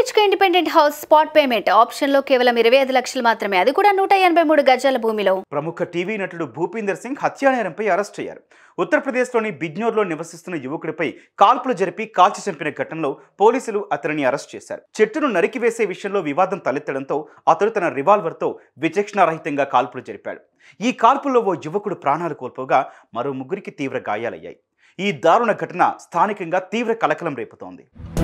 BHK independent house spot payment ఆప్షన్లో కేవలం ఇరవై ఐదు లక్షలు మాత్రమే అది కూడా నూట ఎనభై మూడు గజాల భూమిలో ప్రముఖ టీవీ నటుడు భూపీందర్ సింగ్ హత్యానేరంపై అరెస్ట్ అయ్యారు ఉత్తరప్రదేశ్లోని బిజ్నోర్లో నివసిస్తున్న యువకుడిపై కాల్పులు జరిపి కాల్చి చంపిన ఘటనలో పోలీసులు అతనిని అరెస్ట్ చేశారు చెట్టును నరికివేసే విషయంలో వివాదం తలెత్తడంతో అతడు తన రివాల్వర్తో విచక్షణారహితంగా కాల్పులు జరిపాడు ఈ కాల్పుల్లో ఓ యువకుడు ప్రాణాలు కోల్పోగా మరో ముగ్గురికి తీవ్ర గాయాలయ్యాయి ఈ దారుణ ఘటన స్థానికంగా తీవ్ర కలకలం రేపుతోంది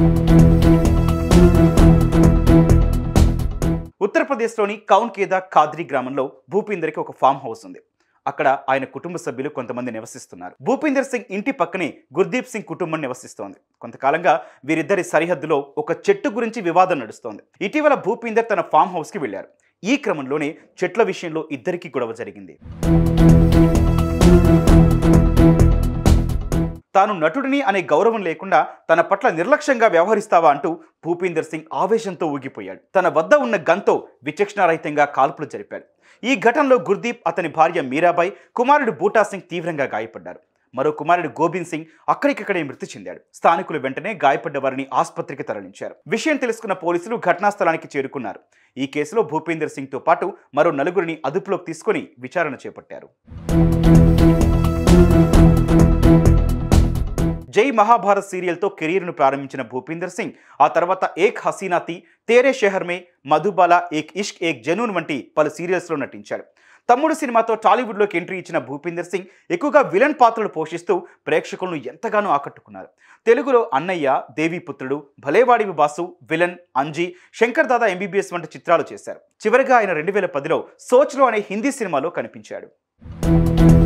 ఉత్తరప్రదేశ్లోని కౌన్ కేదా ఖాద్రి గ్రామంలో భూపీందర్కి ఒక ఫామ్ హౌస్ ఉంది అక్కడ ఆయన కుటుంబ సభ్యులు కొంతమంది నివసిస్తున్నారు భూపీందర్ సింగ్ ఇంటి పక్కనే గుర్దీప్ సింగ్ కుటుంబం నివసిస్తోంది కొంతకాలంగా వీరిద్దరి సరిహద్దులో ఒక చెట్టు గురించి వివాదం నడుస్తోంది ఇటీవల భూపీందర్ తన ఫామ్ హౌస్కి వెళ్లారు ఈ క్రమంలోనే చెట్ల విషయంలో ఇద్దరికి గొడవ జరిగింది తాను నటుడిని అనే గౌరవం లేకుండా తన పట్ల నిర్లక్ష్యంగా వ్యవహరిస్తావా అంటూ భూపీందర్ సింగ్ ఆవేశంతో ఊగిపోయాడు తన వద్ద ఉన్న గన్తో విచక్షణారహితంగా కాల్పులు జరిపాడు ఈ ఘటనలో గుర్దీప్ అతని భార్య మీరాబాయ్ కుమారుడు బూటా సింగ్ తీవ్రంగా గాయపడ్డారు మరో కుమారుడు గోబింద్ సింగ్ అక్కడికక్కడే మృతి చెందాడు స్థానికులు వెంటనే గాయపడ్డ వారిని ఆసుపత్రికి తరలించారు విషయం తెలుసుకున్న పోలీసులు ఘటనా స్థలానికి చేరుకున్నారు ఈ కేసులో భూపీందర్ సింగ్తో పాటు మరో నలుగురిని అదుపులోకి తీసుకొని విచారణ చేపట్టారు జై మహాభారత్ సీరియల్తో కెరీర్ను ప్రారంభించిన భూపీందర్ సింగ్ ఆ తర్వాత ఏక్ హసీనా తి తేరే షెహర్ మే మధుబాల ఏక్ ఇష్క్ ఏక్ జనూన్ వంటి పలు సీరియల్స్లో నటించాడు తమ్ముడు సినిమాతో టాలీవుడ్లోకి ఎంట్రీ ఇచ్చిన భూపీందర్ సింగ్ ఎక్కువగా విలన్ పాత్రలు పోషిస్తూ ప్రేక్షకులను ఎంతగానో ఆకట్టుకున్నారు తెలుగులో అన్నయ్య దేవీపుత్రుడు భలేవాడివి బాసు విలన్ అంజీ శంకర్ దాదా ఎంబీబీఎస్ వంటి చిత్రాలు చేశారు చివరిగా ఆయన రెండు వేల పదిలో సోచ్లో అనే హిందీ సినిమాలో కనిపించాడు